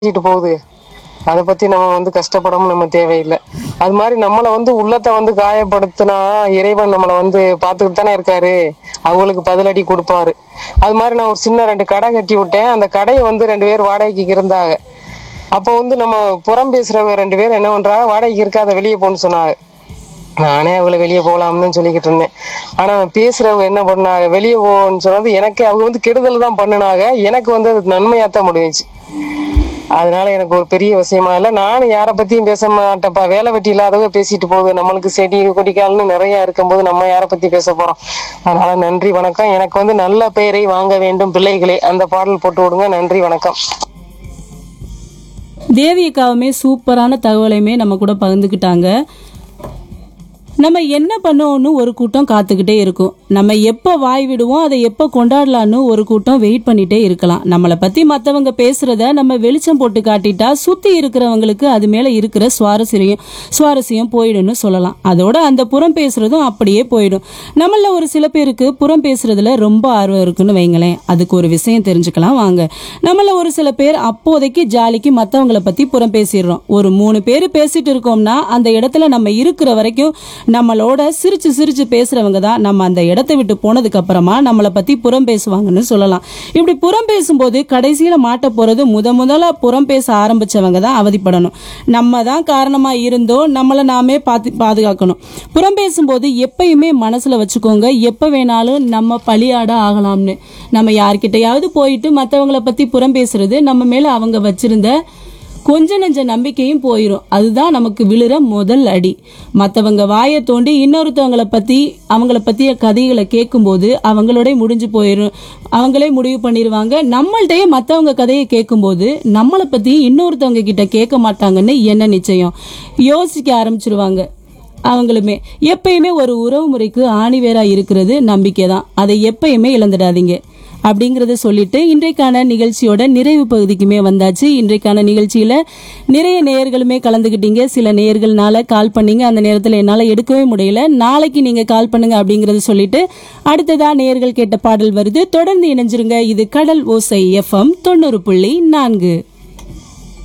பேசிட்டு போகுது அதை பத்தி நம்ம வந்து கஷ்டப்படவும் நம்ம தேவையில்லை அது மாதிரி நம்மளை வந்து உள்ளத்தை வந்து காயப்படுத்தினா இறைவன் நம்மளை வந்து பார்த்துக்கிட்டு தானே இருக்காரு அவங்களுக்கு பதிலடி கொடுப்பாரு அது மாதிரி நான் ஒரு சின்ன ரெண்டு கடை கட்டி விட்டேன் அந்த கடையை வந்து ரெண்டு பேர் வாடகைக்கு இருந்தாங்க அப்போ வந்து நம்ம புறம் பேசுறவங்க ரெண்டு பேர் என்ன பண்றாங்க வாடகைக்கு இருக்காத வெளியே போன்னு சொன்னாங்க நானே அவளை வெளியே போகலாம்னு சொல்லிக்கிட்டு இருந்தேன் ஆனா பேசுறவங்க என்ன பண்ணாங்க வெளியே போன்னு சொன்னது எனக்கு அவங்க வந்து கெடுதல் தான் பண்ணினாங்க எனக்கு வந்து அது நன்மையாத்தான் முடிஞ்சுச்சு அதனால எனக்கு ஒரு பெரிய விஷயமா இல்லை நானும் யாரை பத்தியும் பேச மாட்டேன்ப்பா வேலை வெட்டி இல்லாதவங்க பேசிட்டு போகுது நம்மளுக்கு செடி கொடிக்கால்னு நிறைய இருக்கும்போது நம்ம யாரை பத்தி பேச போறோம் அதனால நன்றி வணக்கம் எனக்கு வந்து நல்ல பெயரை வாங்க வேண்டும் பிள்ளைகளே அந்த பாடல் போட்டு விடுங்க நன்றி வணக்கம் தேவி அக்காவுமே சூப்பரான தகவலையுமே நம்ம கூட பகிர்ந்துக்கிட்டாங்க நம்ம என்ன பண்ணுவோம்னு ஒரு கூட்டம் காத்துக்கிட்டே இருக்கும் நம்ம எப்போ வாய் விடுவோம் அதை எப்போ கொண்டாடலான்னு ஒரு கூட்டம் வெயிட் பண்ணிட்டே இருக்கலாம் நம்மளை பற்றி மற்றவங்க பேசுகிறத நம்ம வெளிச்சம் போட்டு காட்டிட்டா சுற்றி இருக்கிறவங்களுக்கு அது மேலே இருக்கிற சுவாரஸ்யம் சுவாரஸ்யம் போயிடும்னு சொல்லலாம் அதோட அந்த புறம் பேசுகிறதும் அப்படியே போயிடும் நம்மள ஒரு சில பேருக்கு புறம் பேசுறதுல ரொம்ப ஆர்வம் இருக்குன்னு வைங்களேன் அதுக்கு ஒரு விஷயம் தெரிஞ்சுக்கலாம் வாங்க நம்மள ஒரு சில பேர் அப்போதைக்கு ஜாலிக்கு மற்றவங்கள பற்றி புறம் பேசிடுறோம் ஒரு மூணு பேர் பேசிட்டு இருக்கோம்னா அந்த இடத்துல நம்ம இருக்கிற வரைக்கும் நம்மளோட சிரிச்சு சிரிச்சு பேசுறவங்க தான் நம்ம அந்த இடத்தை விட்டு போனதுக்கு அப்புறமா நம்மளை பத்தி புறம் பேசுவாங்கன்னு சொல்லலாம் இப்படி புறம் பேசும்போது கடைசியில மாட்ட போறது முத முதலா புறம் பேச ஆரம்பிச்சவங்க தான் அவதிப்படணும் நம்ம தான் காரணமா இருந்தோம் நம்மளை நாமே பார்த்து பாதுகாக்கணும் புறம் பேசும்போது எப்பயுமே மனசுல வச்சுக்கோங்க எப்ப வேணாலும் நம்ம பலியாட ஆகலாம்னு நம்ம யார்கிட்டயாவது போயிட்டு மற்றவங்கள பத்தி புறம் பேசுறது நம்ம மேல அவங்க வச்சிருந்த கொஞ்ச நெஞ்ச நம்பிக்கையும் போயிடும் அதுதான் நமக்கு விழுற முதல் அடி மற்றவங்க வாயை தோண்டி இன்னொருத்தவங்கள பத்தி அவங்கள பத்திய கதைகளை கேட்கும்போது அவங்களோட முடிஞ்சு போயிடும் அவங்களே முடிவு பண்ணிடுவாங்க நம்மள்ட்டயே மற்றவங்க கதையை கேட்கும்போது நம்மளை பத்தி இன்னொருத்தவங்க கிட்ட கேட்க மாட்டாங்கன்னு என்ன நிச்சயம் யோசிக்க ஆரம்பிச்சிருவாங்க அவங்களுமே எப்பயுமே ஒரு உறவு முறைக்கு ஆணிவேரா இருக்கிறது நம்பிக்கை தான் அதை எப்பயுமே இழந்துடாதீங்க அப்படிங்கறத சொல்லிட்டு இன்றைக்கான நிகழ்ச்சியோட நிறைவு பகுதிக்குமே வந்தாச்சு இன்றைக்கான நிகழ்ச்சியில நிறைய நேயர்களுமே கலந்துக்கிட்டீங்க சில நேயர்கள்னால கால் பண்ணீங்க அந்த நேரத்தில் என்னால் எடுக்கவே முடியல நாளைக்கு நீங்க கால் பண்ணுங்க அப்படிங்கறத சொல்லிட்டு அடுத்ததா நேயர்கள் கேட்ட பாடல் வருது தொடர்ந்து இணைஞ்சிருங்க இது கடல் ஓசை எஃப்எம் தொண்ணூறு புள்ளி நான்கு